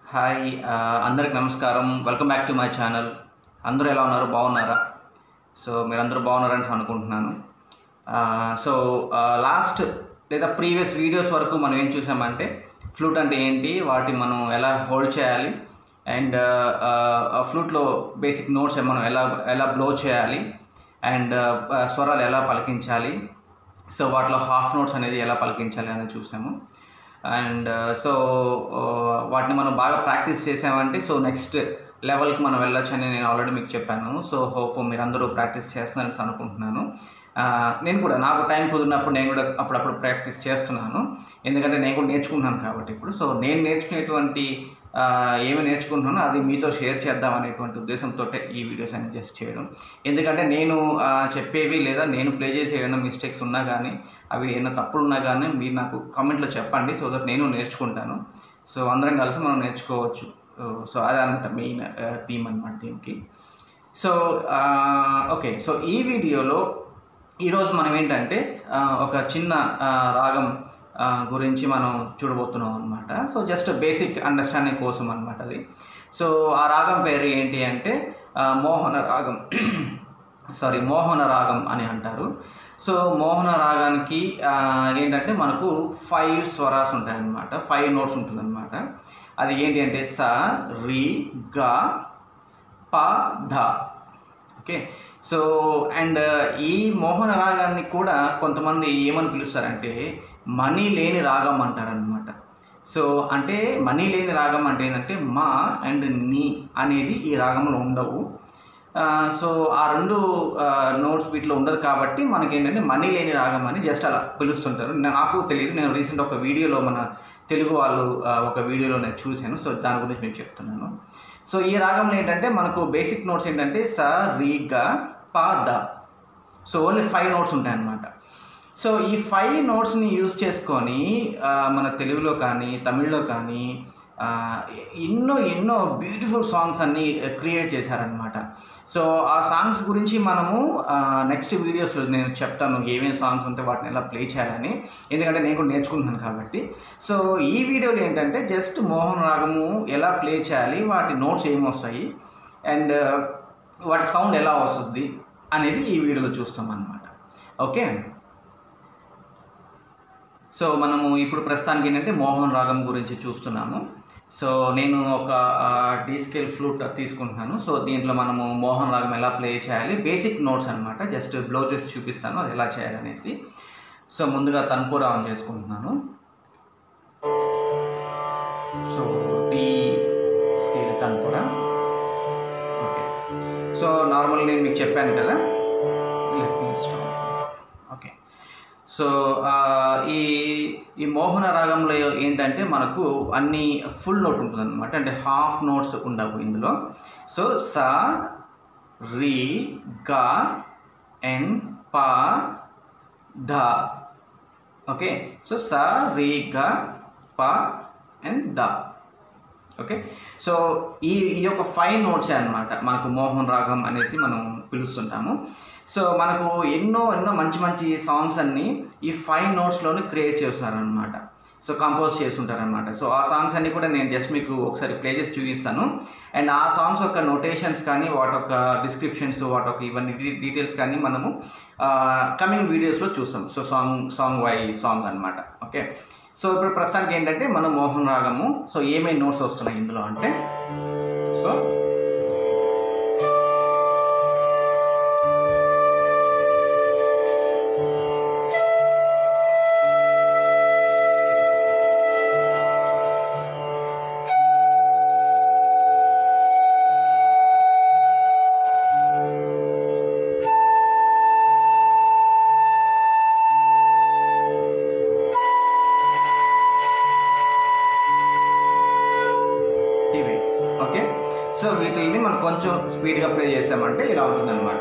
hi ఆ, అందరికి నమస్కారం welcome back to my channel అందరూ ఎలా ఉన్నారు బాగున్నారా సో మీరందరూ బాగున్నారని అనుకుంటున్నాను ఆ, సో ఆ, లాస్ట్ లేదా ప్రీవియస్ వీడియోస్ వరకు మనం ఏం చూసామంటే ఫ్లూట్ అంటే ఏంటి వాటి మనం ఎలా హోల్డ్ చేయాలి అండ్ ఫ్లూట్లో బేసిక్ నోట్స్ మనం ఎలా ఎలా బ్లో చేయాలి అండ్ స్వరాలు ఎలా పలికించాలి సో వాటిలో హాఫ్ నోట్స్ అనేది ఎలా పలికించాలి అనేది చూసాము అండ్ సో వాటిని మనం బాగా ప్రాక్టీస్ చేసామంటే సో నెక్స్ట్ లెవెల్కి మనం వెళ్ళొచ్చని నేను ఆల్రెడీ మీకు చెప్పాను సో హోప్ మీరందరూ ప్రాక్టీస్ చేస్తున్నారని అనుకుంటున్నాను ఆ, నేను కూడా నాకు టైం కుదిరినప్పుడు నేను కూడా అప్పుడప్పుడు ప్రాక్టీస్ చేస్తున్నాను ఎందుకంటే నేను కూడా నేర్చుకుంటున్నాను కాబట్టి ఇప్పుడు సో నేను నేర్చుకునేటువంటి ఆ, ఏమి నేర్చుకుంటున్నానో అది మీతో షేర్ చేద్దాం అనేటువంటి ఉద్దేశంతో ఈ వీడియోస్ అనేది జస్ట్ చేయడం ఎందుకంటే నేను ఆ, చెప్పేవి లేదా నేను ప్లే చేసే ఏమైనా మిస్టేక్స్ ఉన్నా కానీ అవి ఏమైనా తప్పులు ఉన్నా కానీ మీరు నాకు కామెంట్లో చెప్పండి సో దట్ నేను నేర్చుకుంటాను సో అందరం కలిసి మనం నేర్చుకోవచ్చు సో అదే అనమాట మెయిన్ థీమ్ అనమాట దీనికి సో ఓకే సో ఈ వీడియోలో ఈరోజు మనం ఏంటంటే ఆ, ఒక చిన్న ఆ, రాగం ఆ, గురించి మనం చూడబోతున్నాం అనమాట సో జస్ట్ బేసిక్ అండర్స్టాండింగ్ కోసం అనమాట అది సో ఆ రాగం పేరు ఏంటి అంటే ఆ, మోహన రాగం సారీ మోహన రాగం అని అంటారు సో మోహన రాగానికి ఆ, ఏంటంటే మనకు ఫైవ్ స్వరాస్ ఉంటాయన్నమాట ఫైవ్ నోట్స్ ఉంటుందన్నమాట అది ఏంటి అంటే స రి గ ప ధ ఓకే సో అండ్ ఈ మోహన రాగాన్ని కూడా కొంతమంది ఏమని పిలుస్తారంటే మనీ లేని రాగం అంటారనమాట సో అంటే మనీ లేని రాగం అంటే ఏంటంటే మా అండ్ నీ అనేది ఈ రాగంలో ఉండవు ఆ, సో ఆ రెండు నోట్స్ వీటిలో ఉండదు కాబట్టి మనకి ఏంటంటే మనీ లేని రాగం అని జస్ట్ అలా పిలుస్తుంటారు నా- నాకు తెలియదు నేను రీసెంట్ ఒక వీడియోలో మన తెలుగు వాళ్ళు ఆ, ఒక వీడియోలో నేను చూశాను సో దాని గురించి నేను చెప్తున్నాను సో ఈ రాగంలో ఏంటంటే మనకు బేసిక్ నోట్స్ ఏంటంటే స రి గ ప ద సో ఓన్లీ ఫైవ్ నోట్స్ ఉంటాయన్నమాట సో ఈ ఫైవ్ నోట్స్ని యూజ్ చేసుకొని ఆ, మన తెలుగులో కానీ తమిళ్లో కానీ ఆ, ఎన్నో ఎన్నో బ్యూటిఫుల్ సాంగ్స్ అన్ని క్రియేట్ చేశారనమాట సో ఆ సాంగ్స్ గురించి మనము నెక్స్ట్ వీడియోస్లో నేను చెప్తాను ఏమేమి సాంగ్స్ ఉంటే వాటిని ఎలా ప్లే చేయాలని ఎందుకంటే నేను కూడా నేర్చుకుంటున్నాను కాబట్టి సో ఈ వీడియోలో ఏంటంటే జస్ట్ మోహన్ రాగము ఎలా ప్లే చేయాలి వాటి నోట్స్ ఏమి వస్తాయి అండ్ వాటి సౌండ్ ఎలా వస్తుంది అనేది ఈ వీడియోలో చూస్తాం అన్నమాట ఓకే సో మనము ఇప్పుడు ప్రస్తుతానికి ఏంటంటే మోహన్ రాగం గురించి చూస్తున్నాము సో నేను ఒక డీ స్కేల్ ఫ్లూట్ తీసుకుంటున్నాను సో దీంట్లో మనము మోహన్ రాగం ఎలా ప్లే చేయాలి బేసిక్ నోట్స్ అనమాట జస్ట్ బ్లో చేసి చూపిస్తాను అది ఎలా చేయాలనేసి సో ముందుగా తన్పూర ఆన్ చేసుకుంటున్నాను so D scale tanpura okay so normal నేను మీకు చెప్పాను కదా let me stop okay so ఆ, ఈ ఈ మోహన రాగంలో ఏంటంటే మనకు అన్ని ఫుల్ నోట్ ఉంటుంది అనమాట అంటే హాఫ్ నోట్స్ ఉండవు ఇందులో సో స రి గ ఎన్ ప ధ ఓకే సో స రి గ ప అండ్ ద ఓకే సో ఈ ఈ యొక్క ఫైవ్ నోట్స్ అన్నమాట మనకు మోహన్ రాగం అనేసి మనం పిలుస్తుంటాము సో మనకు ఎన్నో ఎన్నో మంచి మంచి సాంగ్స్ అన్ని ఈ ఫైవ్ నోట్స్లోనే క్రియేట్ చేస్తున్నారనమాట సో కంపోజ్ చేస్తుంటారనమాట సో ఆ సాంగ్స్ అన్ని కూడా నేను జస్ట్ మీకు ఒకసారి ప్లే చేసి చూపిస్తాను అండ్ ఆ సాంగ్స్ యొక్క నోటేషన్స్ కానీ వాటి యొక్క డిస్క్రిప్షన్స్ వాటి యొక్క ఇవన్నీ డీటెయిల్స్ కానీ మనము కమింగ్ వీడియోస్లో చూస్తాం so song song by song అనమాట ఓకే సో ఇప్పుడు ప్రస్తుతానికి ఏంటంటే మనం మోహన్ రాగము సో ఏమేమి నోట్స్ వస్తున్నాయి ఇందులో అంటే సో ఇవి ఓకే సో వీటిని మనం కొంచెం స్పీడ్గా ప్లే చేసామంటే ఇలా ఉంటుంది అనమాట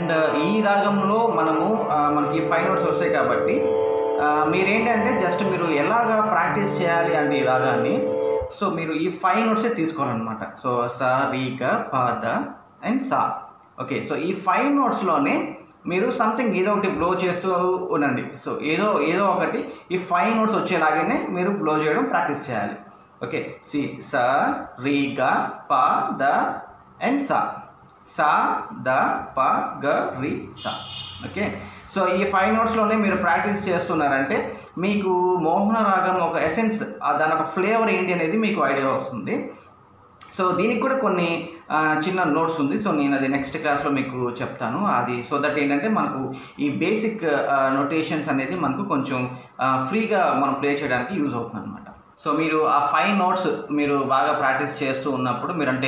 అండ్ ఈ రాగంలో మనము ఆ, మనకి ఫైవ్ నోట్స్ వస్తాయి కాబట్టి ఆ, మీరేంటంటే జస్ట్ మీరు ఎలాగా ప్రాక్టీస్ చేయాలి అంటే ఈ రాగాన్ని సో మీరు ఈ ఫైవ్ నోట్సే తీసుకోవాలన్నమాట సో స రీ గ ప ద అండ్ సా ఓకే సో ఈ ఫైవ్ నోట్స్లోనే మీరు సంథింగ్ ఏదో ఒకటి బ్లో చేస్తూ ఉండండి సో ఏదో ఏదో ఒకటి ఈ ఫైవ్ నోట్స్ వచ్చేలాగానే మీరు బ్లో చేయడం ప్రాక్టీస్ చేయాలి ఓకే సి స రీ గ ప ద అండ్ సా సా ద ప గ రి సా ఓకే సో ఈ ఫైవ్ నోట్స్లోనే మీరు ప్రాక్టీస్ చేస్తున్నారంటే మీకు మోహన రాగం ఒక ఎసెన్స్ దాని ఒక ఫ్లేవర్ ఏంటి అనేది మీకు ఐడియా వస్తుంది సో దీనికి కూడా కొన్ని ఆ, చిన్న నోట్స్ ఉంది సో నేను అది నెక్స్ట్ క్లాస్లో మీకు చెప్తాను అది సో దట్ ఏంటంటే మనకు ఈ బేసిక్ నోటేషన్స్ అనేది మనకు కొంచెం ఫ్రీగా మనం ప్లే చేయడానికి యూజ్ అవుతుంది అనమాట సో మీరు ఆ ఫైవ్ నోట్స్ మీరు బాగా ప్రాక్టీస్ చేస్తూ ఉన్నప్పుడు మీరు అంటే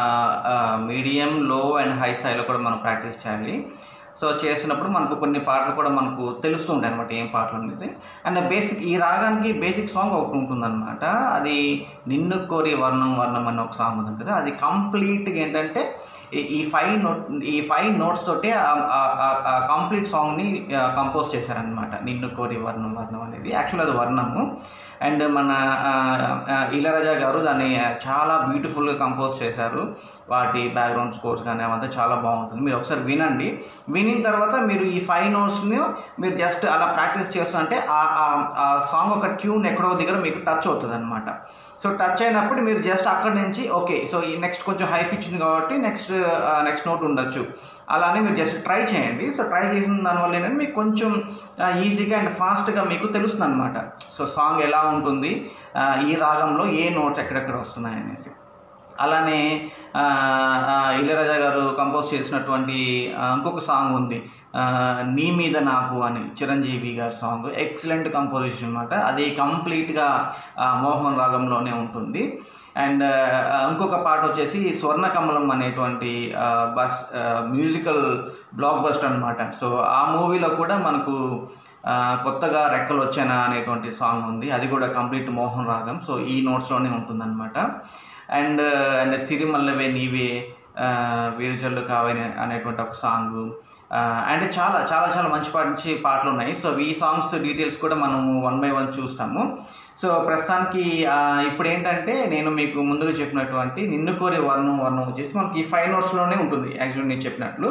మీడియం లో అండ్ హై స్థాయిలో కూడా మనం ప్రాక్టీస్ చేయాలి సో చేస్తున్నప్పుడు మనకు కొన్ని పాటలు కూడా మనకు తెలుస్తూ ఉంటాయి అనమాట ఏం పాటలు అనేసి అండ్ బేసిక్ ఈ రాగానికి బేసిక్ సాంగ్ ఒకటి ఉంటుందన్నమాట అది నిన్ను కోరి వర్ణం వర్ణం అన్న ఒక సాంగ్ ఉంది కదా అది కంప్లీట్గా ఏంటంటే ఈ- ఈ ఫైవ్ నోట్ ఈ ఫైవ్ నోట్స్ తోటే ఆ కంప్లీట్ సాంగ్ని కంపోజ్ చేశారనమాట నిన్ను కోరి వర్ణం వర్ణం అనేది యాక్చువల్ అది వర్ణము అండ్ మన ఆ, ఆ, ఇళయరాజా గారు దాన్ని చాలా బ్యూటిఫుల్గా కంపోజ్ చేశారు వాటి బ్యాక్గ్రౌండ్ స్కోర్స్ కానీ అవంతా చాలా బాగుంటుంది మీరు ఒకసారి వినండి వినిన తర్వాత మీరు ఈ ఫైవ్ నోట్స్ని మీరు జస్ట్ అలా ప్రాక్టీస్ చేస్తుంటే ఆ- ఆ- ఆ సాంగ్ ఒక ట్యూన్ ఎక్కడో దగ్గర మీకు టచ్ అవుతుంది అనమాట సో టచ్ అయినప్పుడు మీరు జస్ట్ అక్కడి నుంచి ఓకే సో ఈ నెక్స్ట్ కొంచెం హై పిచ్ ఉంది కాబట్టి నెక్స్ట్ నెక్స్ట్ నోట్ ఉండొచ్చు అలానే మీరు జస్ట్ ట్రై చేయండి సో ట్రై చేసిన దానివల్ల ఏంటంటే మీకు కొంచెం ఈజీగా అండ్ ఫాస్ట్గా మీకు తెలుస్తుంది అనమాట సో సాంగ్ ఎలా ఉంటుంది ఆ, ఈ రాగంలో ఏ నోట్స్ ఎక్కడెక్కడ వస్తున్నాయి అనేసి అలానే ఆ, ఆ, ఇళయరాజా గారు కంపోజ్ చేసినటువంటి ఆ, ఇంకొక సాంగ్ ఉంది ఆ, నీ మీద నాకు అని చిరంజీవి గారి సాంగ్ ఎక్సలెంట్ కంపోజిషన్ అనమాట అది కంప్లీట్గా ఆ, మోహన్ రాగంలోనే ఉంటుంది అండ్ ఆ, ఇంకొక పాట వచ్చేసి స్వర్ణకమలం అనేటువంటి ఆ, బస్ ఆ, మ్యూజికల్ బ్లాక్ బస్టర్ అనమాట సో ఆ మూవీలో కూడా మనకు ఆ, కొత్తగా రెక్కలు వచ్చానా అనేటువంటి సాంగ్ ఉంది అది కూడా కంప్లీట్ మోహన్ రాగం సో ఈ నోట్స్లోనే ఉంటుందన్నమాట అండ్ అండ్ సిరిమల్లవే నీవే ఆ, వీరజల్లు కావని అనేటువంటి ఒక సాంగ్ అండ్ చాలా చాలా చాలా మంచి మంచి పాటలు ఉన్నాయి సో ఈ సాంగ్స్ డీటెయిల్స్ కూడా మనము వన్ బై వన్ చూస్తాము సో ప్రస్తుతానికి ఆ, ఇప్పుడు ఏంటంటే నేను మీకు ముందుగా చెప్పినటువంటి నిన్ను కోరే వర్ణం వర్ణం వచ్చేసి మనకి ఈ ఫైవ్ నోట్స్లోనే ఉంటుంది యాక్చువల్లీ నేను చెప్పినట్లు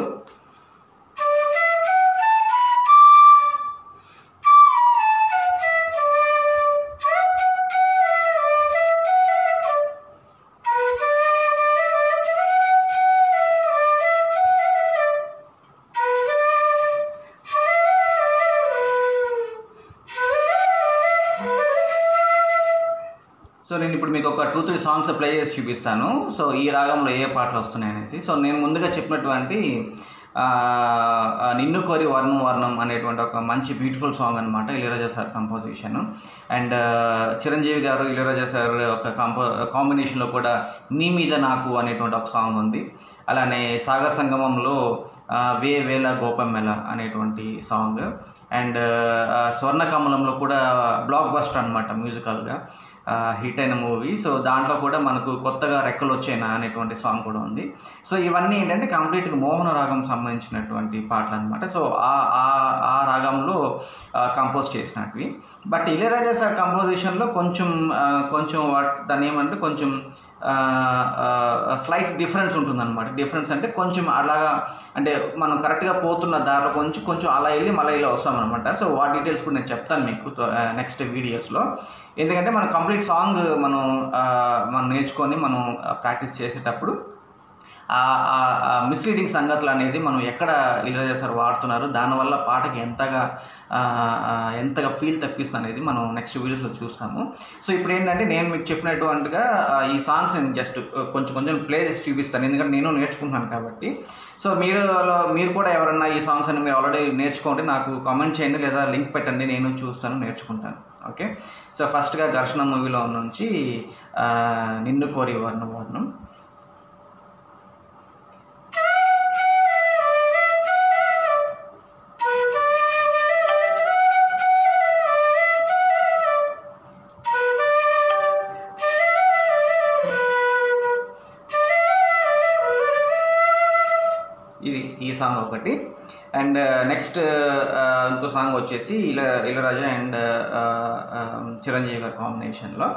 సో నేను ఇప్పుడు మీకు ఒక టూ త్రీ సాంగ్స్ ప్లే చేసి చూపిస్తాను సో ఈ రాగంలో ఏ పాటలు వస్తున్నాయి అనేసి సో నేను ముందుగా చెప్పినటువంటి ఆ, ఆ, నిన్ను కోరి వర్ణం వర్ణం అనేటువంటి ఒక మంచి బ్యూటిఫుల్ సాంగ్ అనమాట Ilaiyaraaja sir composition and Chiranjeevi garu Ilaiyaraaja sir ఒక కాంపో కాంబినేషన్లో కూడా నీ మీద నాకు అనేటువంటి ఒక సాంగ్ ఉంది అలానే సాగర్ సంగమంలో ఆ, వే వేల గోపమ్మెల అనేటువంటి సాంగ్ అండ్ స్వర్ణ కమలంలో కూడా బ్లాక్ బస్టర్ అనమాట మ్యూజికల్గా హిట్ అయిన మూవీ సో దాంట్లో కూడా మనకు కొత్తగా రెక్కలు వచ్చాయినా అనేటువంటి సాంగ్ కూడా ఉంది సో ఇవన్నీ ఏంటంటే కంప్లీట్గా మోహన రాగం సంబంధించినటువంటి పాటలు అనమాట సో ఆ ఆ- ఆ రాగంలో కంపోజ్ చేసినవి బట్ ఇళయరాజా సార్ కంపోజిషన్లో కొంచెం ఆ, కొంచెం వాట్ దాన్ని ఏమంటే కొంచెం స్లైట్ డిఫరెన్స్ ఉంటుందన్నమాట డిఫరెన్స్ అంటే కొంచెం అలాగా అంటే మనం కరెక్ట్గా పోతున్న దారిలో కొంచెం కొంచెం అలా వెళ్ళి మళ్ళీ ఇలా వస్తామన్నమాట సో వాటి డీటెయిల్స్ కూడా నేను చెప్తాను మీకు నెక్స్ట్ వీడియోస్లో ఎందుకంటే మనం కంప్లీట్ సాంగ్ మనం ఆ, మనం నేర్చుకొని మనం ప్రాక్టీస్ చేసేటప్పుడు మిస్లీడింగ్ సంగతులు అనేది మనం ఎక్కడ ఇళయరాజా సార్ వాడుతున్నారు దానివల్ల పాటకి ఎంతగా ఆ, ఆ, ఎంతగా ఫీల్ తెప్పిస్తుంది అనేది మనం నెక్స్ట్ వీడియోస్లో చూస్తాము సో ఇప్పుడు ఏంటంటే నేను మీకు చెప్పినటువంటిగా ఆ, ఈ సాంగ్స్ నేను జస్ట్ కొంచెం కొంచెం ప్లే చేసి చూపిస్తాను ఎందుకంటే నేను నేర్చుకుంటున్నాను కాబట్టి సో మీరు మీరు కూడా ఎవరన్నా ఈ సాంగ్స్ అని మీరు ఆల్రెడీ నేర్చుకోండి నాకు కామెంట్ చేయండి లేదా లింక్ పెట్టండి నేను చూస్తాను నేర్చుకుంటాను ఓకే సో ఫస్ట్గా ఘర్షణ మూవీలో నుంచి ఆ, నిన్ను కోరి వర్ణం వర్ణం ఇది ఈ సాంగ్ ఒకటి అండ్ నెక్స్ట్ ఇంకో సాంగ్ వచ్చేసి ఇల ఇళరాజా అండ్ చిరంజీవి గారి కాంబినేషన్లో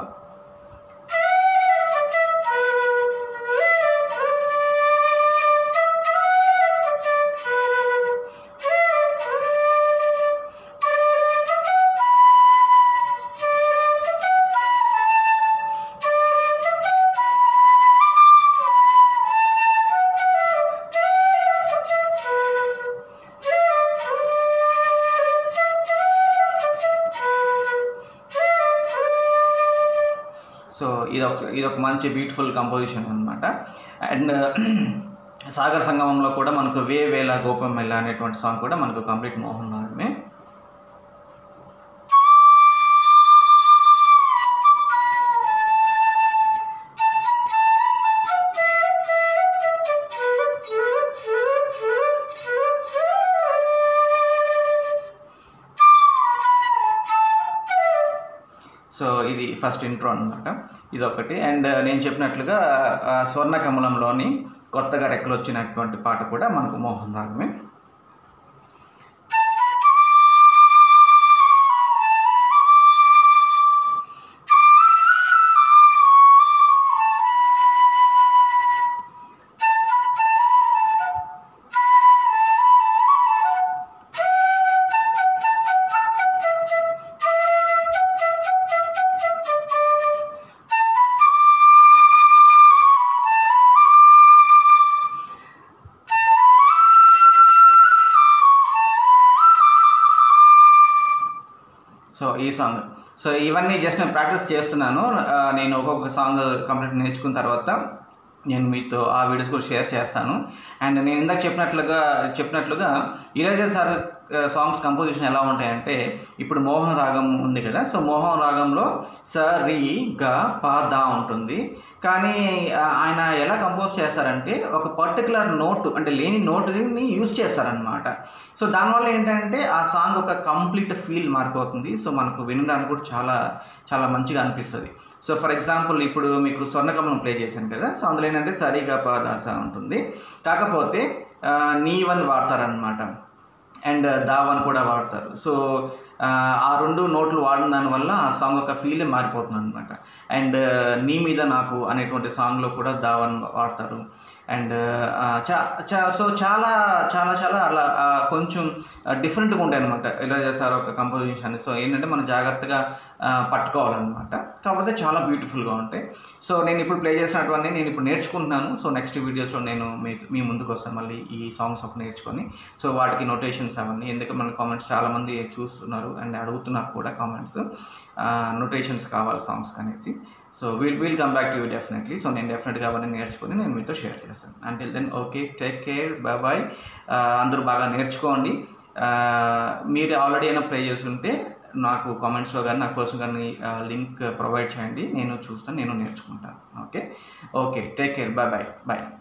సో ఇది ఒక ఇది ఒక మంచి బ్యూటిఫుల్ కంపోజిషన్ అనమాట అండ్ సాగర్ సంగమంలో కూడా మనకు వే వేల గోపం మెల్ల అనేటువంటి సాంగ్ కూడా మనకు కంప్లీట్ మోహన్ రాగమే సో ఇది ఫస్ట్ ఇంట్రో అనమాట ఇది ఒకటి అండ్ నేను చెప్పినట్లుగా ఆ, స్వర్ణ కమలంలోని కొత్తగా రెక్కలు వచ్చినటువంటి పాట కూడా మనకు మోహన్ రాగమే సో ఈ సాంగ్ సో ఇవన్నీ జస్ట్ నేను ప్రాక్టీస్ చేస్తున్నాను ఆ, నేను ఒక్కొక్క సాంగ్ కంప్లీట్ నేర్చుకున్న తర్వాత నేను మీతో ఆ వీడియోస్ కూడా షేర్ చేస్తాను అండ్ నేను ఇందాక చెప్పినట్లుగా చెప్పినట్లుగా ఇళయరాజా సార్ సాంగ్స్ కంపోజిషన్ ఎలా ఉంటాయంటే ఇప్పుడు మోహన్ రాగం ఉంది కదా సో మోహన్ రాగంలో స రి గ ప దా ఉంటుంది కానీ ఆ, ఆయన ఎలా కంపోజ్ చేస్తారంటే ఒక పర్టికులర్ నోట్ అంటే లేని నోట్ని యూజ్ చేస్తారనమాట సో దానివల్ల ఏంటంటే ఆ సాంగ్ ఒక కంప్లీట్ ఫీల్ మారిపోతుంది సో మనకు వినడానికి కూడా చాలా చాలా మంచిగా అనిపిస్తుంది సో ఫర్ ఎగ్జాంపుల్ ఇప్పుడు మీకు స్వర్ణకమలం ప్లే చేశాను కదా సో అందులో ఏంటంటే సరిగా దాస ఉంటుంది కాకపోతే ఆ, నీవన్ వాడతారనమాట అండ్ దావన్ కూడా వాడతారు సో ఆ, ఆ రెండు నోట్లు వాడిన దానివల్ల ఆ సాంగ్ యొక్క ఫీలే మారిపోతుంది అనమాట అండ్ నీ మీద నాకు అనేటువంటి సాంగ్లో కూడా దావన్ వాడతారు అండ్ చా చా సో చాలా చాలా చాలా అలా ఆ, కొంచెం డిఫరెంట్గా ఉంటాయి అనమాట ఇలా చేస్తారు ఒక కంపోజిషన్ సో ఏంటంటే మనం జాగ్రత్తగా ఆ, పట్టుకోవాలన్నమాట కాకపోతే చాలా బ్యూటిఫుల్గా ఉంటాయి సో నేను ఇప్పుడు ప్లే చేసినటువంటి నేను ఇప్పుడు నేర్చుకుంటున్నాను సో నెక్స్ట్ వీడియోస్లో నేను మీ మీ ముందుకు వస్తాను మళ్ళీ ఈ సాంగ్స్ ఒక నేర్చుకొని సో వాటికి నోటేషన్స్ అవన్నీ ఎందుకంటే మన కామెంట్స్ చాలామంది చూస్తున్నారు అండ్ అడుగుతున్నారు కూడా కామెంట్స్ నోటేషన్స్ కావాలి సాంగ్స్ అనేసి so we'll we'll come back to you definitely so నేను డెఫినెట్గా అవన్నీ నేర్చుకొని నేను మీతో షేర్ చేస్తాను until then okay take care bye bye అందరూ బాగా నేర్చుకోండి ఆ, మీరు ఆల్రెడీ అయినా ప్లే చేస్తుంటే నాకు కామెంట్స్లో కానీ నాకు పర్సన్ కానీ లింక్ ప్రొవైడ్ చేయండి నేను చూస్తాను నేను నేర్చుకుంటాను okay okay take care bye bye bye